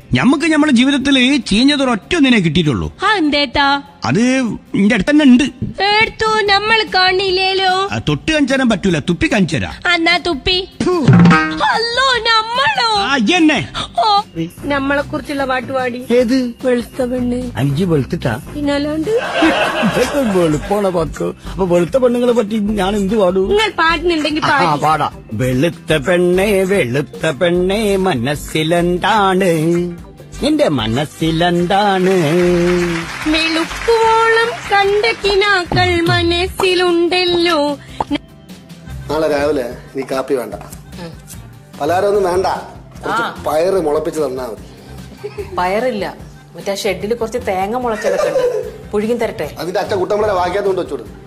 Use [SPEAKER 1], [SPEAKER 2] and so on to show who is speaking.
[SPEAKER 1] ഞമ്മക്ക് നമ്മുടെ ജീവിതത്തിൽ ചീഞ്ഞതൊരൊറ്റ ഒന്നിനെ കിട്ടിയിട്ടുള്ളൂ
[SPEAKER 2] ആ എന്തേത്താ
[SPEAKER 1] അത് എന്റെ അടുത്ത് തന്നെ ഉണ്ട്
[SPEAKER 2] എടുത്തു നമ്മൾ കാണില്ലേലോ
[SPEAKER 1] ആ, തൊട്ട് കാണിച്ചാൻ പറ്റൂല തുപ്പി കാണിച്ചരാ
[SPEAKER 2] അന്നാ തുപ്പി അല്ലോ നമ്മളോ
[SPEAKER 1] ആ ഇയ്യ് തന്നെ
[SPEAKER 2] ഓ നമ്മളെ കുറിച്ചുള്ള പാട്ട് പാടി
[SPEAKER 3] ഏത്
[SPEAKER 2] വെളുത്ത പെണ്ണ്
[SPEAKER 3] അഞ്ച് വെളുത്തിട്ടാ
[SPEAKER 2] പിന്നല്ലാണ്ട്
[SPEAKER 3] ഇതൊക്കെ വെളുപ്പാണ് പക്കോ അപ്പൊ വെളുത്ത പെണ്ണുങ്ങളെ പറ്റി ഞാൻ എന്ത് പാടൂ
[SPEAKER 2] നിങ്ങൾ പാടുന്നുണ്ടെങ്കിൽ
[SPEAKER 3] ആ
[SPEAKER 2] പാടി
[SPEAKER 3] പാടാ വെളുത്ത പെണ്ണെ വെളുത്ത പെണ്ണെ മനസ്സിലെന്താണ് നിന്റെ മനസ്സിലെന്താണ്
[SPEAKER 2] വെളുക്കുവോളം കണ്ട കിനാക്കൾ മനസ്സിലുണ്ടല്ലോ
[SPEAKER 4] നാളെ രാവിലെ നീ കാപ്പി വേണ്ട പലഹാരമൊന്നും വേണ്ട കുറച്ച് പയറ് മുളപ്പിച്ച് തന്നാ മതി
[SPEAKER 5] പയറില്ല മറ്റേ ഷെഡിൽ കുറച്ച് തേങ്ങ മുളച്ചതൊക്കെ ഉണ്ട് പുഴുങ്ങി തരട്ടെ
[SPEAKER 4] അതിന്റെ അച്ഛൻ കുട്ടമ്പളെ വാക്കിയാത്തോണ്ട് വെച്ചോട്